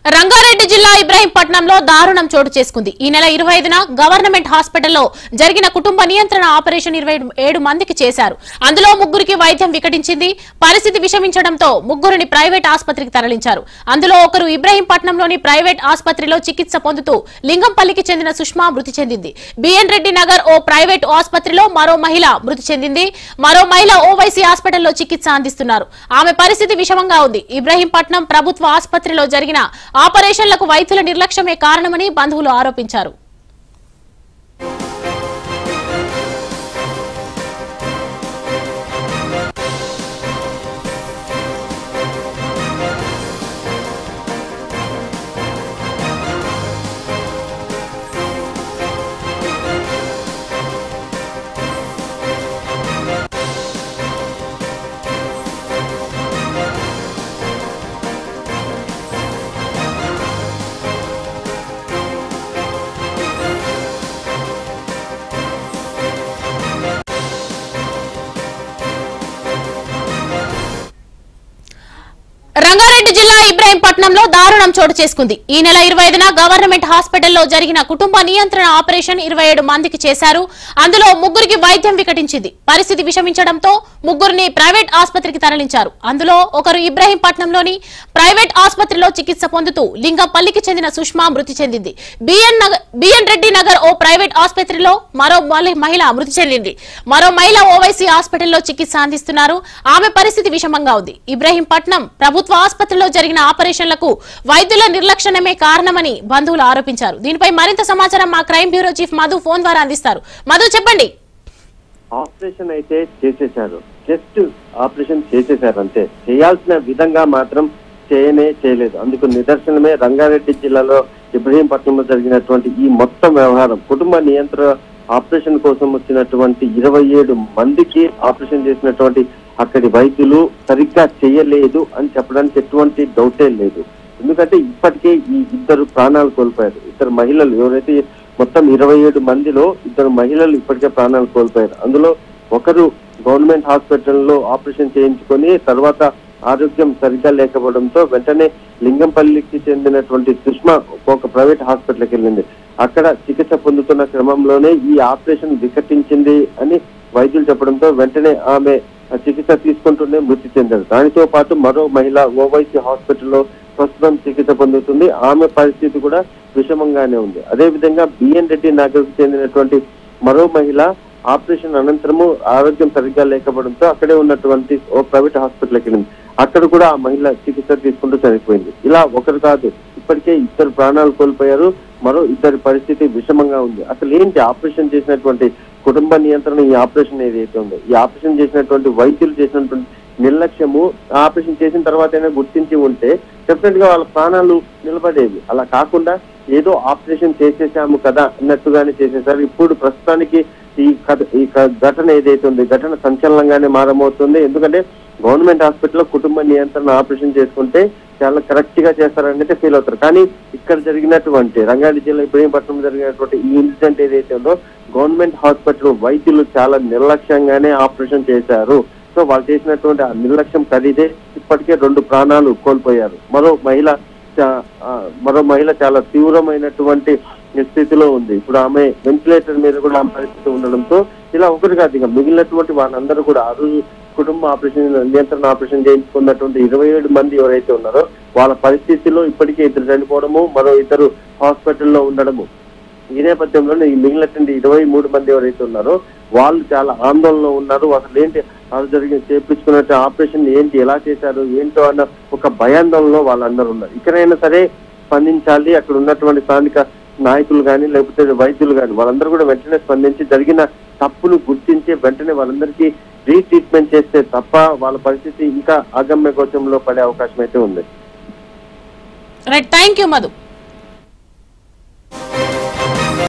రంగారెడ్డి జిల్లా ఇబ్రాహీంపట్నంలో దారుణం చోటు చేసుకుంది ఈ నెల ఇరవై ఐదున గవర్నమెంట్ హాస్పిటల్లో జరిగిన కుటుంబ నియంత్రణ ఆపరేషన్ ఇరవై ఏడు మందికి చేశారు అందులో ముగ్గురికి వైద్యం వికటించింది పరిస్థితి విషమించడంతో ముగ్గురిని ప్రైవేట్ ఆసుపత్రికి తరలించారు అందులో ఒకరు ఇబ్రాహీంపట్నంలోని ప్రైవేట్ ఆసుపత్రిలో చికిత్స పొందుతూ లింగంపల్లికి చెందిన సుష్మా మృతి చెందింది బిఎన్ రెడ్డి నగర్ ఓ ప్రైవేట్ ఆసుపత్రిలో మరో మహిళ మృతి చెందింది మరో మహిళ ఓవైసీ హాస్పిటల్లో చికిత్స అందిస్తున్నారు ఆమె పరిస్థితి విషమంగా ఉంది ఇబ్రహీంపట్నం ప్రభుత్వ ఆసుపత్రిలో జరిగిన ఆపరేషన్లకు వైద్యుల నిర్లక్ష్యమే కారణమని బంధువులు ఆరోపించారు రంగారెడ్డి జిల్లా ఇబ్రాహీంపట్నంలో దారుణం చోటు చేసుకుంది ఈ నెల ఇరవై ఐదున గవర్నమెంట్ హాస్పిటల్లో జరిగిన కుటుంబ నియంత్రణ ఆపరేషన్ ఇరవై ఏడు మందికి చేశారు అందులో ముగ్గురికి వైద్యం వికటించింది పరిస్థితి విషమించడంతో ముగ్గురిని ప్రైవేట్ ఆసుపత్రికి తరలించారు అందులో ఒకరు ఇబ్రాహీంపట్నంలోని ప్రైవేట్ ఆసుపత్రిలో చికిత్స పొందుతూ లింగంపల్లికి చెందిన సుష్మా మృతి చెందింది బిఎన్ నగర్ బిఎన్ రెడ్డి నగర్ ఓ ప్రైవేట్ ఆసుపత్రిలో మరో మలి- మహిళ మృతి చెందింది మరో మహిళ ఓవైసీ హాస్పిటల్లో చికిత్స అందిస్తున్నారు ఆమె పరిస్థితి విషమంగా ఉంది ఇబ్రహీంపట్నం ప్రభుత్వ ఆసుపత్రిలో జరిగిన ఆపరేషన్లకు వైద్యుల నిర్లక్ష్యమే కారణమని బంధువులు ఆరోపించారు దీనిపై మరింత సమాచారం మా crime bureau chief Madhu phone ద్వారా అందిస్తారు మధు చెప్పండి ఆపరేషన్ అయితే చేసేశారు జస్ట్ ఆపరేషన్ చేసేశారు అంతే చేయాల్సిన విధంగా మాత్రం చేయనే చేయలేదు అందుకు నిదర్శనమే రంగారెడ్డి జిల్లాలో ఇబ్రహీంపట్నంలో జరిగినటువంటి ఈ మొత్తం వ్యవహారం కుటుంబ నియంత్రణ ఆపరేషన్ కోసం వచ్చినటువంటి ఇరవై ఏడు మందికి ఆపరేషన్ చేసినటువంటి అక్కడి వైద్యులు సరిగ్గా చేయలేదు అని చెప్పడానికి ఎటువంటి డౌటే లేదు ఎందుకంటే ఇప్పటికే ఈ ఇద్దరు ప్రాణాలు కోల్పోయారు ఇద్దరు మహిళలు ఎవరైతే మొత్తం ఇరవై ఏడు మందిలో ఇద్దరు మహిళలు ఇప్పటికే ప్రాణాలు కోల్పోయారు అందులో ఒకరు గవర్నమెంట్ హాస్పిటల్లో ఆపరేషన్ చేయించుకొని తర్వాత ఆరోగ్యం సరిగ్గా లేకపోవడంతో వెంటనే లింగంపల్లికి చెందినటువంటి సుష్మా ఒక ప్రైవేట్ హాస్పిటల్కి వెళ్ళింది అక్కడ చికిత్స పొందుతున్న క్రమంలోనే ఈ ఆపరేషన్ వికటించింది అని వైద్యులు చెప్పడంతో వెంటనే ఆమె ఆ చికిత్స తీసుకుంటూనే మృతి చెందారు దానితో పాటు మరో మహిళ ఓవైసీ హాస్పిటల్లో ప్రస్తుతం చికిత్స పొందుతుంది ఆమె పరిస్థితి కూడా విషమంగానే ఉంది అదే విధంగా బిఎన్ రెడ్డి నగర్కు చెందినటువంటి మరో మహిళ ఆపరేషన్ అనంతరము ఆరోగ్యం సరిగ్గా లేకపోవడంతో అక్కడే ఉన్నటువంటి ఓ ప్రైవేట్ హాస్పిటల్కి వెళ్ళింది అక్కడ కూడా ఆ మహిళ చికిత్స తీసుకుంటూ చనిపోయింది ఇలా ఒకరు కాదు ఇప్పటికే ఇద్దరు ప్రాణాలు కోల్పోయారు మరో ఇద్దరి పరిస్థితి విషమంగా ఉంది అసలు ఏంటి ఆపరేషన్ చేసినటువంటి కుటుంబ నియంత్రణ ఈ ఆపరేషన్ ఏదైతే ఉందో ఈ ఆపరేషన్ చేసినటువంటి వైద్యులు చేసినటువంటి నిర్లక్ష్యము ఆ ఆపరేషన్ చేసిన తర్వాత అయినా గుర్తించి ఉంటే డెఫినెట్ గా వాళ్ళ ప్రాణాలు నిలబడేవి అలా కాకుండా ఏదో ఆపరేషన్ చేసేసాము కదా అన్నట్టుగానే చేసేసారు ఇప్పుడు ప్రస్తుతానికి ఈ కథ ఈ క- ఘటన ఏదైతే ఉంది ఘటన సంచలనంగానే మారమవుతుంది ఎందుకంటే గవర్నమెంట్ హాస్పిటల్లో కుటుంబ నియంత్రణ ఆపరేషన్ చేసుకుంటే చాలా కరెక్ట్ గా చేస్తారని అయితే ఫీల్ అవుతారు కానీ ఇక్కడ జరిగినటువంటి రంగారెడ్డి జిల్లా ఇబ్రహీంపట్నం జరిగినటువంటి ఈ ఇన్సిడెంట్ ఏదైతే ఉందో గవర్నమెంట్ హాస్పిటల్ వైద్యులు చాలా నిర్లక్ష్యంగానే ఆపరేషన్ చేశారు సో వాళ్ళు చేసినటువంటి ఆ నిర్లక్ష్యం ఖరీదే ఇప్పటికే రెండు ప్రాణాలు కోల్పోయారు మరో మహిళ చా- ఆ, మరో మహిళ చాలా తీవ్రమైనటువంటి స్థితిలో ఉంది ఇప్పుడు ఆమె వెంటిలేటర్ మీద కూడా ఆమె పరిస్థితి ఉండడంతో ఇలా ఒకరు కాదు ఇంకా మిగిలినటువంటి వాళ్ళందరూ కూడా ఆ రోజు కుటుంబ ఆపరేషన్ నియంత్రణ ఆపరేషన్ చేయించుకున్నటువంటి ఇరవై ఏడు మంది ఎవరైతే ఉన్నారో వాళ్ళ పరిస్థితిలో ఇప్పటికే ఇద్దరు చనిపోవడము మరో ఇద్దరు హాస్పిటల్లో ఉండడము ఈ నేపథ్యంలో ఈ మిగిలినటువంటి ఇరవై మూడు మంది ఎవరైతే ఉన్నారో వాళ్ళు చాలా ఆందోళనలో ఉన్నారు అసలు ఏంటి వాళ్ళు జరిగిన చేపించుకున్నట్టు ఆపరేషన్ ఏంటి ఎలా చేశారు ఏంటో అన్న ఒక భయాందోళనలో వాళ్ళందరూ ఉన్నారు ఇక్కడైనా సరే స్పందించాలి అక్కడ ఉన్నటువంటి స్థానిక నాయకులు కానీ లేకపోతే వైద్యులు కానీ వాళ్ళందరూ కూడా వెంటనే స్పందించి జరిగిన తప్పును గుర్తించి వెంటనే వాళ్ళందరికీ రీట్రీట్మెంట్ చేస్తే తప్ప వాళ్ళ పరిస్థితి ఇంకా అగమ్య గోచంలో పడే అవకాశం అయితే ఉంది రైట్ థ్యాంక్ యూ మధు